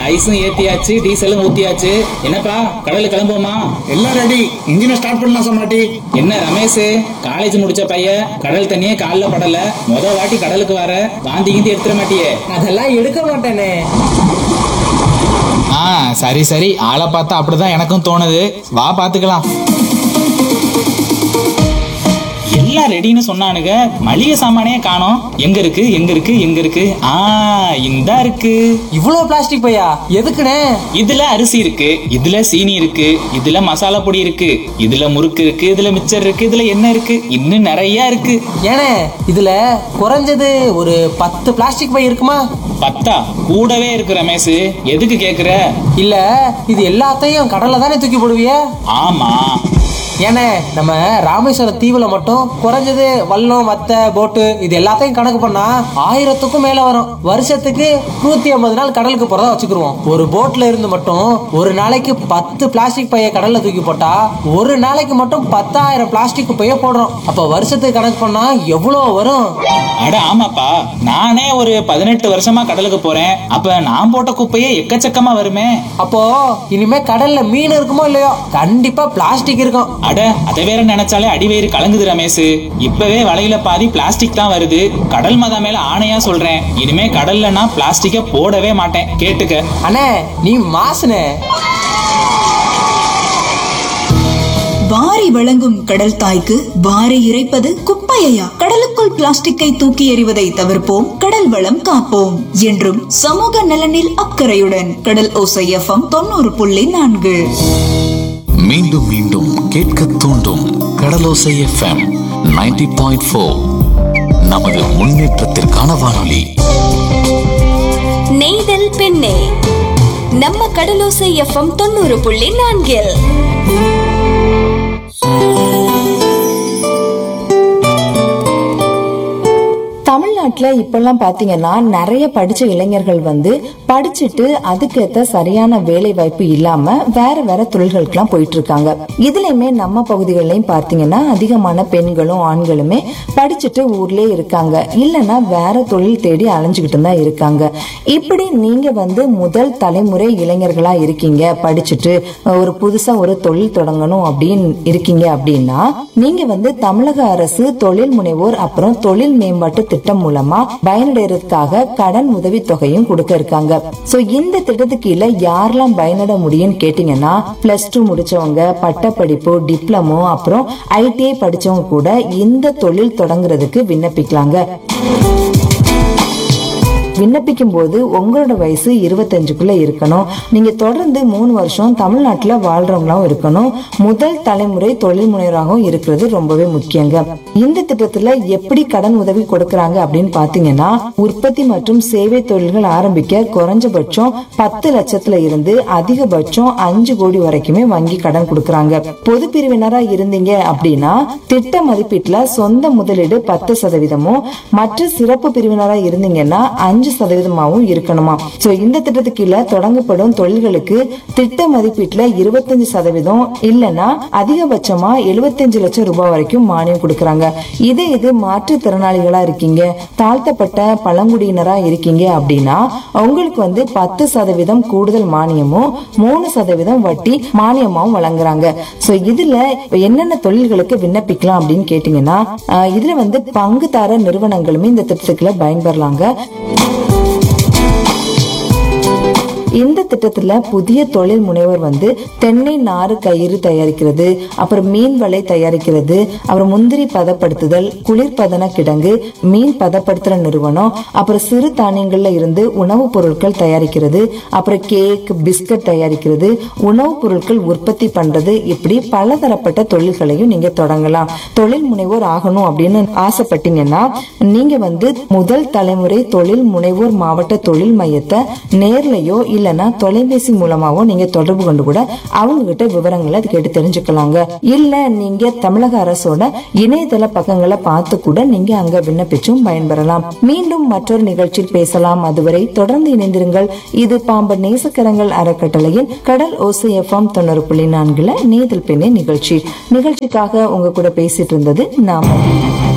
ஐஸும் ஏத்தியாச்சு டீசலும் ஊத்தியாச்சு என்னப்பா கடலுக்கு கிளம்புவோமா எல்லாம் ரெடி இன்ஜினை ஸ்டார்ட் பண்ணலாம் சமாட்டி என்ன ரமேஷ் காலேஜ் முடிச்ச பையன் கடல் தண்ணியே கால்ல படல முத வாட்டி கடலுக்கு வர வாந்தி கிந்தி எடுத்துட மாட்டியே அதெல்லாம் எடுக்க மாட்டேனே ஆ சரி சரி ஆளை பார்த்தா அப்படிதான் எனக்கும் தோணுது வா பாத்துக்கலாம் எல்லாம் ரெடின்னு சொன்னானுங்க மளிகை சாமானே காணோம் எங்க இருக்கு எங்க இருக்கு எங்க இருக்கு ஆ இந்தா இருக்கு இவ்வளவு பிளாஸ்டிக் பையா எதுக்குண்ணே இதுல அரிசி இருக்கு இதுல சீனி இருக்கு இதுல மசாலா பொடி இருக்கு இதுல முறுக்கு இருக்கு இதுல மிச்சர் இருக்கு இதுல என்ன இருக்கு இன்னும் நிறைய இருக்கு ஏனே இதுல குறைஞ்சது ஒரு பத்து பிளாஸ்டிக் பை இருக்குமா பத்தா கூடவே இருக்கு ரமேஷ் எதுக்கு கேக்குற இல்ல இது எல்லாத்தையும் கடல்ல தானே தூக்கி போடுவிய ஆமா ஏனே நம்ம ராமேஸ்வரம் தீவுல மட்டும் குறைஞ்சது வல்லம் மத்த போட்டு இது எல்லாத்தையும் கணக்கு பண்ணா ஆயிரத்துக்கும் மேல வரும் வருஷத்துக்கு நூத்தி ஐம்பது நாள் கடலுக்கு போறதா வச்சுக்கிருவோம் ஒரு போட்ல இருந்து மட்டும் ஒரு நாளைக்கு பத்து பிளாஸ்டிக் பைய கடல்ல தூக்கி போட்டா ஒரு நாளைக்கு மட்டும் பத்தாயிரம் பிளாஸ்டிக் பைய போடுறோம் அப்ப வருஷத்துக்கு கணக்கு பண்ணா எவ்வளவு வரும் அட ஆமாப்பா நானே ஒரு பதினெட்டு வருஷமா கடலுக்கு போறேன் அப்ப நான் போட்ட குப்பையே எக்கச்சக்கமா வருமே அப்போ இனிமே கடல்ல மீன் இருக்குமோ இல்லையோ கண்டிப்பா பிளாஸ்டிக் இருக்கும் அட அதை வேற நினைச்சாலே அடிவயிறு கலங்குது ரமேஷ் இப்பவே வலையில பாதி பிளாஸ்டிக் தான் வருது கடல் மதா மேல ஆணையா சொல்றேன் இனிமே கடல்ல நான் பிளாஸ்டிக்க போடவே மாட்டேன் கேட்டுக்க அண்ணே நீ மாசுனே வாரி வழங்கும் கடல் தாய்க்கு வாரி இறைப்பது குப்பையா கடலுக்குள் பிளாஸ்டிக்கை தூக்கி எறிவதை தவிர்ப்போம் கடல் வளம் காப்போம் என்றும் சமூக நலனில் அக்கறையுடன் கடல் ஓசை எஃப்எம் தொண்ணூறு புள்ளி நான்கு மீண்டும் மீண்டும் கேட்க தூண்டும் கடலோசை எஃப்எம் 90.4 பாயிண்ட் ஃபோர் நமது முன்னேற்றத்திற்கான வானொலி நெய்தல் பெண்ணே நம்ம கடலோசை எஃப்எம் தொண்ணூறு புள்ளி நான்கில் தமிழ்நாட்டுல இப்பெல்லாம் பாத்தீங்கன்னா நிறைய படிச்ச இளைஞர்கள் வந்து படிச்சுட்டு அதுக்கேத்த சரியான வேலை வாய்ப்பு இல்லாம வேற வேற தொழில்களுக்கெல்லாம் போயிட்டு இருக்காங்க இதுலயுமே நம்ம பகுதிகளிலையும் பார்த்தீங்கன்னா அதிகமான பெண்களும் ஆண்களுமே படிச்சுட்டு ஊர்லயே இருக்காங்க இல்லைன்னா வேற தொழில் தேடி அலைஞ்சுக்கிட்டு தான் இருக்காங்க இப்படி நீங்க வந்து முதல் தலைமுறை இளைஞர்களா இருக்கீங்க படிச்சுட்டு ஒரு புதுசா ஒரு தொழில் தொடங்கணும் அப்படின்னு இருக்கீங்க அப்படின்னா நீங்க வந்து தமிழக அரசு தொழில் முனைவோர் அப்புறம் தொழில் மேம்பாட்டு திட்டம் மூலமா பயனடைறதுக்காக கடன் உதவி தொகையும் கொடுக்க இருக்காங்க சோ இந்த திட்டத்துக்கு கீழே யாரெல்லாம் பயனட முடியும்னு கேட்டீங்கன்னா பிளஸ் டூ முடிச்சவங்க பட்டப்படிப்பு டிப்ளமோ அப்புறம் ஐடிஐ படிச்சவங்க கூட இந்த தொழில் தொடங்குறதுக்கு விண்ணப்பிக்கலாங்க விண்ணப்பிக்கும் போது உங்களோட வயசு இருபத்தஞ்சுக்குள்ள இருக்கணும் நீங்க தொடர்ந்து மூணு வருஷம் தமிழ்நாட்டுல வாழ்றவங்களாவும் இருக்கணும் முதல் தலைமுறை தொழில் முனைவராகவும் இருக்கிறது ரொம்பவே முக்கியங்க இந்த திட்டத்துல எப்படி கடன் உதவி கொடுக்கறாங்க அப்படின்னு பாத்தீங்கன்னா உற்பத்தி மற்றும் சேவை தொழில்கள் ஆரம்பிக்க குறைஞ்சபட்சம் பத்து லட்சத்துல இருந்து அதிகபட்சம் அஞ்சு கோடி வரைக்குமே வங்கி கடன் கொடுக்கறாங்க பொது பிரிவினரா இருந்தீங்க அப்படின்னா திட்ட மதிப்பீட்டுல சொந்த முதலீடு பத்து சதவீதமும் மற்ற சிறப்பு பிரிவினரா இருந்தீங்கன்னா அஞ்சு சதவீதமாவும் இருக்கணுமா சோ இந்த திட்டத்துக்கு கீழே தொடங்கப்படும் தொழில்களுக்கு திட்ட மதிப்பீட்டுல இருபத்தஞ்சு சதவீதம் இல்லைன்னா அதிகபட்சமா எழுபத்தஞ்சு லட்சம் ரூபாய் வரைக்கும் மானியம் கொடுக்கறாங்க இதே இது மாற்றுத்திறனாளிகளா இருக்கீங்க தாழ்த்தப்பட்ட பழங்குடியினரா இருக்கீங்க அப்படின்னா உங்களுக்கு வந்து பத்து சதவீதம் கூடுதல் மானியமும் மூணு சதவீதம் வட்டி மானியமாவும் வழங்குறாங்க சோ இதுல என்னென்ன தொழில்களுக்கு விண்ணப்பிக்கலாம் அப்படின்னு கேட்டீங்கன்னா ஆஹ் இதுல வந்து பங்குதார நிறுவனங்களுமே இந்த திட்டத்துக்குள்ள பயன்பெறலாங்க இந்த திட்டத்துல புதிய தொழில் முனைவர் வந்து தென்னை நாறு கயிறு தயாரிக்கிறது அப்புறம் மீன் வலை தயாரிக்கிறது அப்புறம் முந்திரி பதப்படுத்துதல் குளிர்பதன கிடங்கு மீன் பதப்படுத்துற நிறுவனம் அப்புறம் சிறு தானியங்கள்ல இருந்து உணவுப் பொருட்கள் தயாரிக்கிறது அப்புறம் கேக் பிஸ்கட் தயாரிக்கிறது உணவுப் பொருட்கள் உற்பத்தி பண்றது இப்படி பலதரப்பட்ட தொழில்களையும் நீங்க தொடங்கலாம் தொழில் முனைவோர் ஆகணும் அப்படின்னு ஆசைப்பட்டீங்கன்னா நீங்க வந்து முதல் தலைமுறை தொழில் முனைவோர் மாவட்ட தொழில் மையத்தை நேர்லயோ இல்லனா தொலைபேசி மூலமாவோ நீங்க தொடர்பு கொண்டு கூட அவங்க கிட்ட விவரங்களை கேட்டு தெரிஞ்சுக்கலாங்க இல்ல நீங்க தமிழக அரசோட இணையதள பக்கங்களை பார்த்து கூட நீங்க அங்க விண்ணப்பிச்சும் பயன்பெறலாம் மீண்டும் மற்றொரு நிகழ்ச்சியில் பேசலாம் அதுவரை தொடர்ந்து இணைந்திருங்கள் இது பாம்பன் நேசக்கரங்கள் அறக்கட்டளையின் கடல் ஓசை எஃப்எம் தொண்ணூறு புள்ளி நான்குல நேதல் பெண்ணே நிகழ்ச்சி நிகழ்ச்சிக்காக உங்க கூட பேசிட்டு இருந்தது நாம